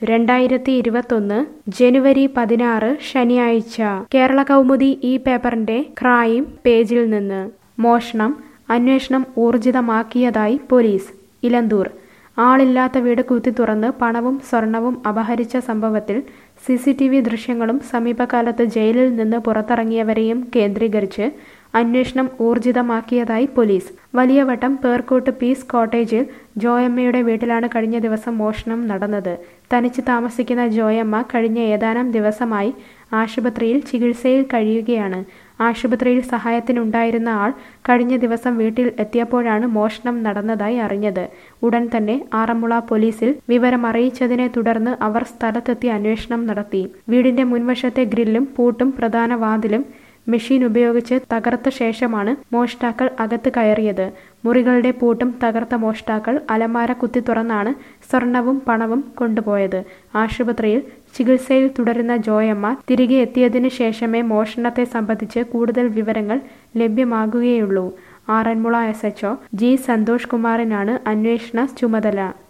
രണ്ടായിരത്തി ഇരുപത്തൊന്ന് ജനുവരി പതിനാറ് ശനിയാഴ്ച കേരള കൗമുദി ഈ പേപ്പറിന്റെ ക്രൈം പേജിൽ നിന്ന് മോഷണം അന്വേഷണം ഊർജിതമാക്കിയതായി പോലീസ് ഇലന്തൂർ ആളില്ലാത്ത വീട് കുത്തി തുറന്ന് പണവും സ്വർണവും അപഹരിച്ച സംഭവത്തിൽ സി സി ടി വി ദൃശ്യങ്ങളും സമീപകാലത്ത് ജയിലിൽ നിന്ന് പുറത്തിറങ്ങിയവരെയും കേന്ദ്രീകരിച്ച് അന്വേഷണം ഊർജിതമാക്കിയതായി പോലീസ് വലിയവട്ടം പേർക്കോട്ട് പീസ് കോട്ടേജിൽ ജോയമ്മയുടെ വീട്ടിലാണ് കഴിഞ്ഞ ദിവസം മോഷണം നടന്നത് തനിച്ച് താമസിക്കുന്ന ജോയമ്മ കഴിഞ്ഞ ഏതാനും ദിവസമായി ആശുപത്രിയിൽ ചികിത്സയിൽ കഴിയുകയാണ് ആശുപത്രിയിൽ സഹായത്തിനുണ്ടായിരുന്ന ആൾ കഴിഞ്ഞ ദിവസം വീട്ടിൽ എത്തിയപ്പോഴാണ് മോഷണം നടന്നതായി അറിഞ്ഞത് ഉടൻ തന്നെ ആറന്മുള പോലീസിൽ വിവരമറിയിച്ചതിനെ തുടർന്ന് അവർ സ്ഥലത്തെത്തി അന്വേഷണം നടത്തി വീടിന്റെ മുൻവശത്തെ ഗ്രില്ലും പൂട്ടും പ്രധാന വാതിലും മെഷീൻ ഉപയോഗിച്ച് തകർത്ത ശേഷമാണ് മോഷ്ടാക്കൾ അകത്ത് കയറിയത് മുറികളുടെ പൂട്ടും തകർത്ത മോഷ്ടാക്കൾ അലമാര കുത്തി തുറന്നാണ് സ്വർണവും പണവും കൊണ്ടുപോയത് ആശുപത്രിയിൽ ചികിത്സയിൽ തുടരുന്ന ജോയമ്മ തിരികെ എത്തിയതിനു ശേഷമേ മോഷണത്തെ സംബന്ധിച്ച് കൂടുതൽ വിവരങ്ങൾ ലഭ്യമാകുകയുള്ളൂ Aranmula S H O G Santhosh കുമാറിനാണ് അന്വേഷണ ചുമതല